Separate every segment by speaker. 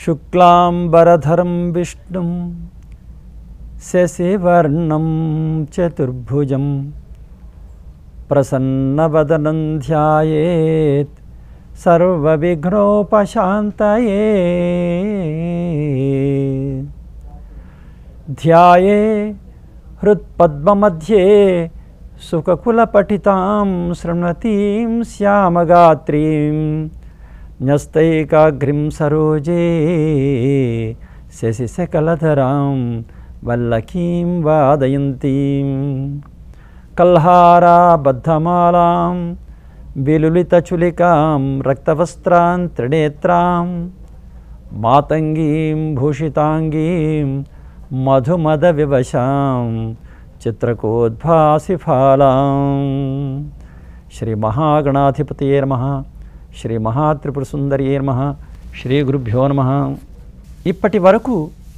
Speaker 1: శుక్లాంబరధరం విష్ణుం శశివర్ణం చతుర్భుజం ప్రసన్నవదనం ధ్యాయేత్ సర్వవిఘ్నోపశాంతయే ధ్యాయే హృత్పద్మमध्ये సుఖకులపఠితాం శృణ్వతీం శ్యామగాత్రీం న్యస్తైకాగ్రిం సరోజే శశిశకలధరాం వల్లకీం వాదయంతీం కల్హారాబద్ధమాలాం విలులితచులికాం రక్తవస్త్రాం త్రినేత్రాం మాతంగీం భూషితాంగీం మధుమద వివశాం చిత్రకోద్భాసిఫాలాం శ్రీ మహాగణాధిపతయే నమ శ్రీ మహాత్రిపురసుందరియే నమ శ్రీ గురుభ్యో నమ ఇప్పటి వరకు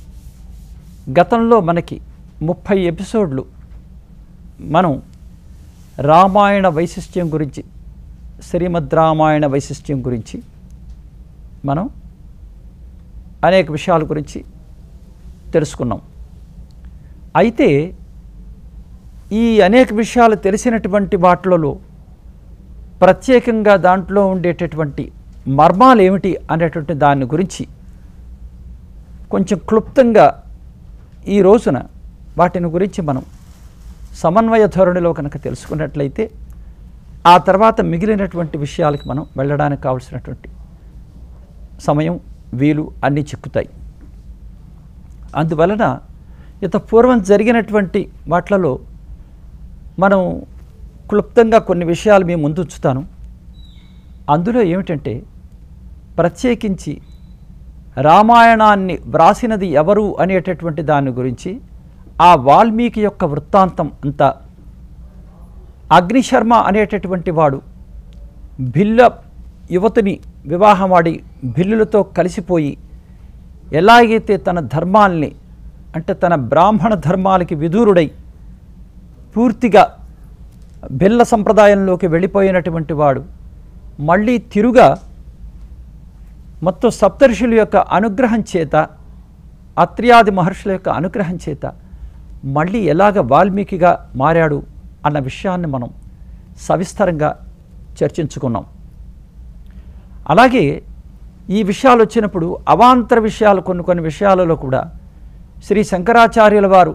Speaker 1: గతంలో మనకి ముప్పై ఎపిసోడ్లు మనం రామాయణ వైశిష్ట్యం గురించి శ్రీమద్ రామాయణ వైశిష్ట్యం గురించి మనం అనేక విషయాల గురించి తెలుసుకున్నాం అయితే ఈ అనేక విషయాలు తెలిసినటువంటి వాటిలలో ప్రత్యేకంగా దాంట్లో ఉండేటటువంటి మర్మాలు ఏమిటి అనేటువంటి దాని గురించి కొంచెం క్లుప్తంగా ఈ రోజున వాటిని గురించి మనం సమన్వయ ధోరణిలో కనుక తెలుసుకున్నట్లయితే ఆ తర్వాత మిగిలినటువంటి విషయాలకి మనం వెళ్ళడానికి కావలసినటువంటి సమయం వీలు అన్నీ చిక్కుతాయి అందువలన ఇంత పూర్వం జరిగినటువంటి వాట్లలో మనం క్లుప్తంగా కొన్ని విషయాలు మీ ముందు ఉంచుతాను అందులో ఏమిటంటే ప్రత్యేకించి రామాయణాన్ని వ్రాసినది ఎవరు అనేటటువంటి దాని గురించి ఆ వాల్మీకి యొక్క వృత్తాంతం అంతా అగ్నిశర్మ అనేటటువంటి వాడు భిల్ల యువతిని వివాహమాడి భిల్లులతో కలిసిపోయి ఎలాగైతే తన ధర్మాల్ని అంటే తన బ్రాహ్మణ ధర్మాలకి విదూరుడై పూర్తిగా బిల్ల సంప్రదాయంలోకి వెళ్ళిపోయినటువంటి వాడు మళ్ళీ తిరుగా మొత్తం సప్తర్షుల యొక్క అనుగ్రహం చేత అత్ర్యాది మహర్షుల యొక్క అనుగ్రహం చేత మళ్ళీ ఎలాగ వాల్మీకిగా మారాడు అన్న విషయాన్ని మనం సవిస్తరంగా చర్చించుకున్నాం అలాగే ఈ విషయాలు వచ్చినప్పుడు అవాంతర విషయాలు కొన్ని కొన్ని విషయాలలో కూడా శ్రీ శంకరాచార్యుల వారు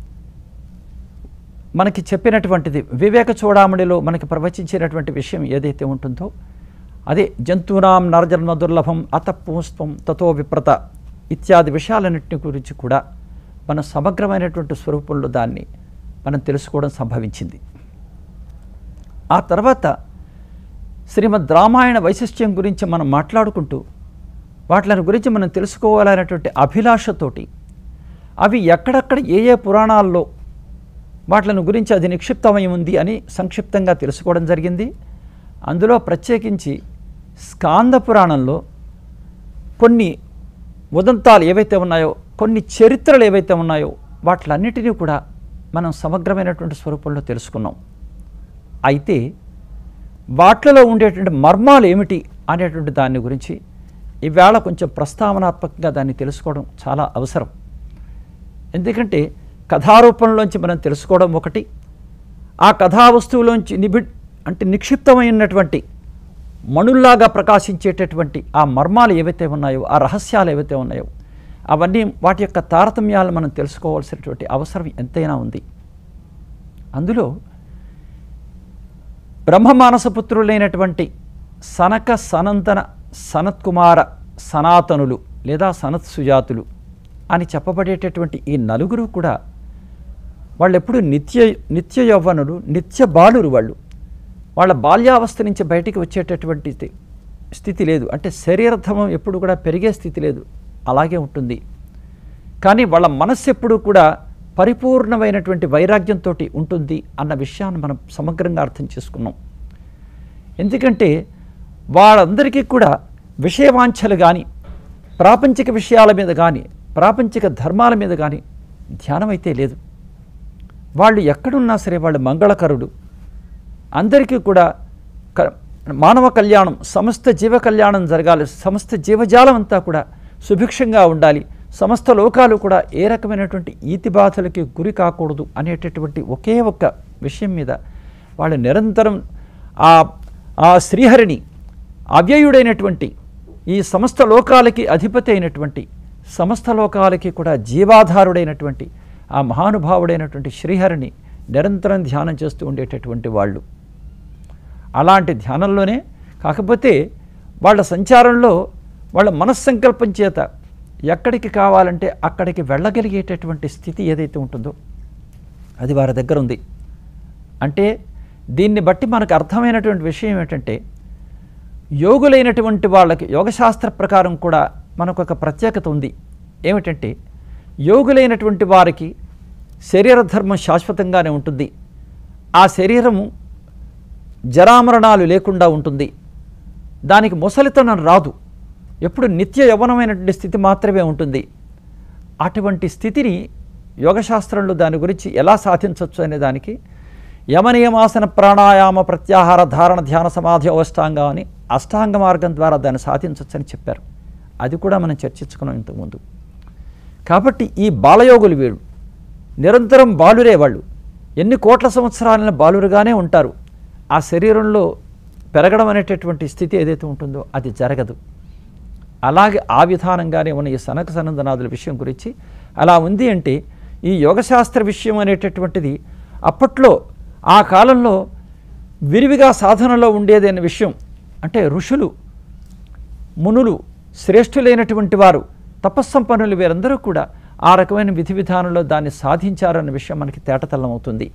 Speaker 1: మనకి చెప్పినటువంటిది వివేక చూడామణిలో మనకి ప్రవచించినటువంటి విషయం ఏదైతే ఉంటుందో అదే జంతువునాం నరజన్మ దుర్లభం అత పుంస్త్వం తతో విప్రత ఇత్యాది విషయాలన్నింటిని గురించి కూడా మన సమగ్రమైనటువంటి స్వరూపంలో దాన్ని మనం తెలుసుకోవడం సంభవించింది ఆ తర్వాత శ్రీమద్ రామాయణ వైశిష్ట్యం గురించి మనం మాట్లాడుకుంటూ వాటిని గురించి మనం తెలుసుకోవాలనేటువంటి అభిలాషతోటి అవి ఎక్కడెక్కడ ఏ ఏ పురాణాల్లో వాటిని గురించి అది నిక్షిప్తమై ఉంది అని సంక్షిప్తంగా తెలుసుకోవడం జరిగింది అందులో ప్రత్యేకించి స్కాంద పురాణంలో కొన్ని ఉదంతాలు ఏవైతే ఉన్నాయో కొన్ని చరిత్రలు ఏవైతే ఉన్నాయో వాటిలన్నిటినీ కూడా మనం సమగ్రమైనటువంటి స్వరూపంలో తెలుసుకున్నాం అయితే వాటిలో ఉండేటువంటి మర్మాలు ఏమిటి అనేటువంటి దాని గురించి ఈవేళ కొంచెం ప్రస్తావనాత్మకంగా దాన్ని తెలుసుకోవడం చాలా అవసరం ఎందుకంటే కథారూపంలోంచి మనం తెలుసుకోవడం ఒకటి ఆ కథా వస్తువులోంచి నిబి అంటే నిక్షిప్తమైనటువంటి మణుల్లాగా ప్రకాశించేటటువంటి ఆ మర్మాలు ఏవైతే ఉన్నాయో ఆ రహస్యాలు ఏవైతే ఉన్నాయో అవన్నీ వాటి యొక్క తారతమ్యాలను మనం తెలుసుకోవాల్సినటువంటి అవసరం ఎంతైనా ఉంది అందులో బ్రహ్మమానసపుత్రులైనటువంటి సనక సనంతన సనత్కుమార సనాతనులు లేదా సనత్ సుజాతులు అని చెప్పబడేటటువంటి ఈ నలుగురు కూడా వాళ్ళు ఎప్పుడు నిత్య నిత్య యవ్వనులు నిత్య బాలురు వాళ్ళు వాళ్ళ బాల్యావస్థ నుంచి బయటికి వచ్చేటటువంటి స్థి- స్థితి లేదు అంటే శరీరధమం ఎప్పుడు కూడా పెరిగే స్థితి లేదు అలాగే ఉంటుంది కానీ వాళ్ళ మనస్సు ఎప్పుడు కూడా పరిపూర్ణమైనటువంటి వైరాగ్యంతో ఉంటుంది అన్న విషయాన్ని మనం సమగ్రంగా అర్థం చేసుకున్నాం ఎందుకంటే వాళ్ళందరికీ కూడా విషయవాంఛలు కానీ ప్రాపంచిక విషయాల మీద కానీ ప్రాపంచిక ధర్మాల మీద కానీ ధ్యానం అయితే లేదు వాళ్ళు ఎక్కడున్నా సరే వాళ్ళు మంగళకరుడు అందరికీ కూడా క- మానవ కళ్యాణం సమస్త జీవ కళ్యాణం జరగాలి సమస్త జీవజాలం అంతా కూడా సుభిక్షంగా ఉండాలి సమస్త లోకాలు కూడా ఏ రకమైనటువంటి ఈతి బాధలకి గురి కాకూడదు అనేటటువంటి ఒకే ఒక్క విషయం మీద వాళ్ళు నిరంతరం ఆ ఆ శ్రీహరిని అవ్యయుడైనటువంటి ఈ సమస్త లోకాలకి అధిపతి అయినటువంటి సమస్త లోకాలకి కూడా జీవాధారుడైనటువంటి ఆ మహానుభావుడైనటువంటి శ్రీహరిని నిరంతరం ధ్యానం చేస్తూ ఉండేటటువంటి వాళ్ళు అలాంటి ధ్యానంలోనే కాకపోతే వాళ్ళ సంచారంలో వాళ్ళ మనస్సంకల్పం చేత ఎక్కడికి కావాలంటే అక్కడికి వెళ్ళగలిగేటటువంటి స్థితి ఏదైతే ఉంటుందో అది వారి దగ్గర ఉంది అంటే దీన్ని బట్టి మనకు అర్థమైనటువంటి విషయం ఏంటంటే యోగులైనటువంటి వాళ్ళకి యోగశాస్త్ర ప్రకారం కూడా మనకు ఒక ప్రత్యేకత ఉంది ఏమిటంటే యోగులైనటువంటి వారికి శరీర ధర్మం శాశ్వతంగానే ఉంటుంది ఆ శరీరము జరామరణాలు లేకుండా ఉంటుంది దానికి ముసలితనం రాదు ఎప్పుడు నిత్య యవనమైనటువంటి స్థితి మాత్రమే ఉంటుంది అటువంటి స్థితిని యోగశాస్త్రంలో దాని గురించి ఎలా సాధించవచ్చు అనే దానికి యమనియమాసన ప్రాణాయామ ప్రత్యాహార ధారణ ధ్యాన సమాధి అవస్థాంగ అని అష్టాంగ మార్గం ద్వారా దాన్ని సాధించవచ్చు అని చెప్పారు అది కూడా మనం చర్చించుకున్నాం ఇంతకుముందు కాబట్టి ఈ బాలయోగులు వీళ్ళు నిరంతరం బాలురే వాళ్ళు ఎన్ని కోట్ల సంవత్సరాలైన బాలురుగానే ఉంటారు ఆ శరీరంలో పెరగడం అనేటటువంటి స్థితి ఏదైతే ఉంటుందో అది జరగదు అలాగే ఆ విధానంగానే ఉన్న ఈ సనక సనందనాథుల విషయం గురించి అలా ఉంది అంటే ఈ యోగశాస్త్ర విషయం అనేటటువంటిది అప్పట్లో ఆ కాలంలో విరివిగా సాధనలో ఉండేది అనే విషయం అంటే ఋషులు మునులు శ్రేష్ఠులైనటువంటి వారు తపస్సంపన్నులు వీరందరూ కూడా ఆ రకమైన విధి విధానంలో దాన్ని సాధించారన్న విషయం మనకి తేటతల్లమవుతుంది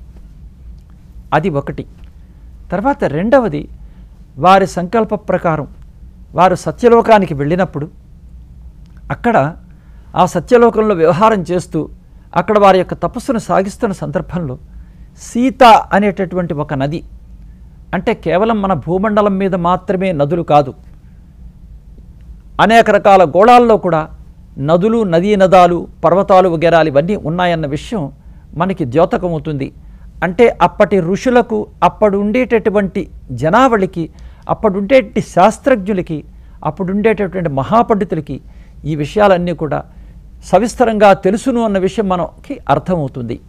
Speaker 1: అది ఒకటి తర్వాత రెండవది వారి సంకల్ప ప్రకారం వారు సత్యలోకానికి వెళ్ళినప్పుడు అక్కడ ఆ సత్యలోకంలో వ్యవహారం చేస్తూ అక్కడ వారి యొక్క తపస్సును సాగిస్తున్న సందర్భంలో సీత అనేటటువంటి ఒక నది అంటే కేవలం మన భూమండలం మీద మాత్రమే నదులు కాదు అనేక రకాల గోళాల్లో కూడా నదులు నదీ నదాలు పర్వతాలు వగేరాలు ఇవన్నీ ఉన్నాయన్న విషయం మనకి ద్యోతకమవుతుంది అంటే అప్పటి ఋషులకు అప్పుడు ఉండేటటువంటి జనావళికి అప్పుడుండేటి శాస్త్రజ్ఞులకి అప్పుడుండేటటువంటి మహాపండితులకి ఈ విషయాలన్నీ కూడా సవిస్తరంగా తెలుసును అన్న విషయం మనకి అర్థమవుతుంది